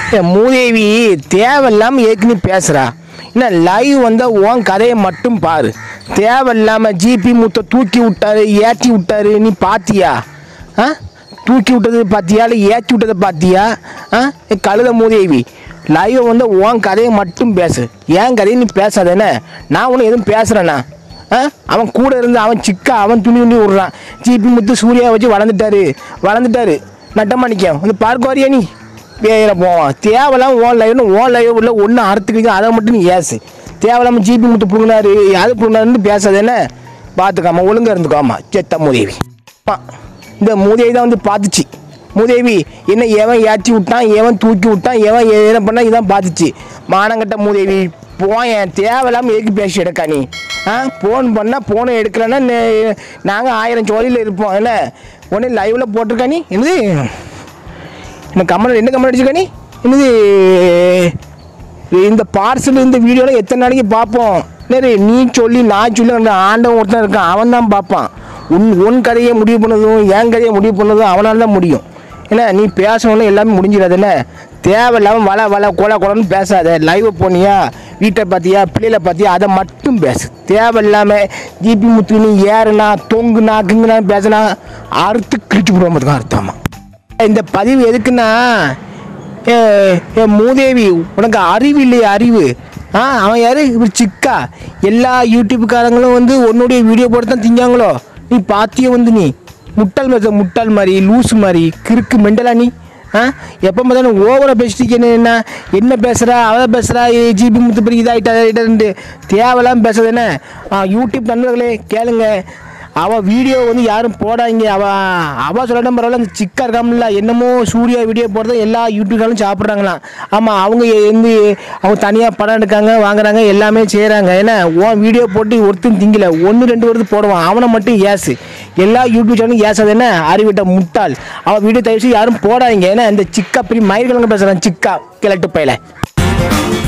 ஏய், மூதேவி தேவையில்லாமல் ஏற்கனவே பேசுகிறா என்ன லைவ் வந்தால் உன் கதையை மட்டும் பாரு தேவையில்லாமல் ஜிபி முத்த தூக்கி விட்டாரு ஏற்றி விட்டாரு நீ பாத்தியா ஆ தூக்கி விட்டது பார்த்தியா இல்லை ஏற்றி விட்டதை பார்த்தியா ஆ ஏய், கழுத மூதேவி லைவ் வந்து உன் கதையை மட்டும் பேசு என் கதையை நீ பேசாத என்ன நான் ஒன்று எதுவும் பேசுகிறேண்ணா ஆ அவன் கூட இருந்து அவன் சிக்கா அவன் துணி துணி விட்றான் ஜிபி முத்து சூர்யா வச்சு வளர்ந்துட்டாரு வளர்ந்துட்டாரு நட்டமாணிக்கம் வந்து பார்க்க வரியா நீ பேர போவான் தேவையில்லாம ஓன் லைவ்னு ஓன் லைவ் உள்ள ஒன்று அறுத்துக்கிட்டு அதை மட்டும் நீ ஏசு தேவையில்லாம ஜிபி முத்து புடுங்கினாரு அது புடுங்கினாருன்னு பேசாத என்ன பார்த்துக்காம ஒழுங்கா இருந்துக்காமா செத்த மூதேவி ஆமா, இந்த மூதேவி தான் வந்து பார்த்துச்சு மூதேவி என்ன எவன் ஏற்றி விட்டான் எவன் தூக்கி விட்டான் எவன் எ- என்ன பண்ணா இதான் பார்த்துச்சு மானங்கட்ட மூதேவி போயேன் தேவையில்லாமல் எதுக்கு பேசி எடுக்கா நீ ஆ ஃபோன் பண்ணால் ஃபோனை எடுக்கலன்னா நாங்கள் ஆயிரம் ஜோலியில் இருப்போம் என்ன உடனே லைவில் போட்டிருக்கா நீ என்னது என்ன கமெண்ட் என்ன கமெண்ட் அடிச்சிருக்க நீ என்னது இந்த பார்சல் இந்த வீடியோலாம் எத்தனை நாளைக்கு பார்ப்போம் நேரு நீ சொல்லி நான் சொல்லி அந்த ஆண்டவன் ஒருத்தன் இருக்கான் அவன் தான் பார்ப்பான் உன் உன் கதையை முடிவு பண்ணதும் என் கதையை முடிவு பண்ணதும் அவனால் தான் முடியும் ஏன்னா நீ பேசணும்னு எல்லாமே முடிஞ்சிடாது என்ன தேவையில்லாமல் வள வள கொல கொலன்னு பேசாத லைவ் போனியா வீட்டை பார்த்தியா பிள்ளைகளை பார்த்தியா அதை மட்டும் பேசு தேவையில்லாமல் ஜிபி முத்து நீ ஏறுனா தொங்குனா கிங்குனா பேசினா அறுத்து கிழிச்சு விடுவோம் அர்த்தமா இந்த பதிவு எதுக்குன்னா ஏ ஏ மூதேவி உனக்கு அறிவு இல்லையா அறிவு ஆ அவன் யாரு இப்படி சிக்கா எல்லா யூடியூப்காரங்களும் வந்து உன்னுடைய வீடியோ போட்டு தான் திங்காங்களோ நீ பாத்திய வந்து நீ முட்டாள் மாதிரி முட்டாள் மாதிரி லூஸ் மாதிரி கிறுக்கு மெண்டலா நீ ஆ எப்போ பார்த்தாலும் ஓவராக பேசிட்டு என்ன என்ன பேசுகிறா அவளை பேசுகிறா ஜிபி முத்து பெரிய இதாகிட்டா இதாகிட்டு தேவையில்லாமல் பேசுறது என்ன ஆ, யூடியூப் நண்பர்களே கேளுங்க அவள் வீடியோ வந்து யாரும் போடாங்க அவ அவ சொல்லட்டும் பரவாயில்ல அந்த சிக்கா இருக்காமல என்னமோ சூர்யா வீடியோ போடுறது எல்லா யூடியூப்காரும் சாப்பிட்றாங்களாம் ஆமாம் அவங்க வந்து அவங்க தனியாக படம் எடுக்காங்க வாங்குறாங்க எல்லாமே செய்கிறாங்க ஏன்னா உன் வீடியோ போட்டு ஒருத்தன் திங்கல ஒன்று ரெண்டு வருது போடுவான் அவனை மட்டும் ஏசு எல்லா யூடியூப் சேனலும் ஏசாது என்ன அறிவிட்ட முட்டாள் அவன் வீடியோ தயவு செய்து யாரும் போடாதீங்க ஏன்னா இந்த சிக்கா பெரிய மயிர்கிழங்கு பேசுகிறான் சிக்கா கிழட்டு பையில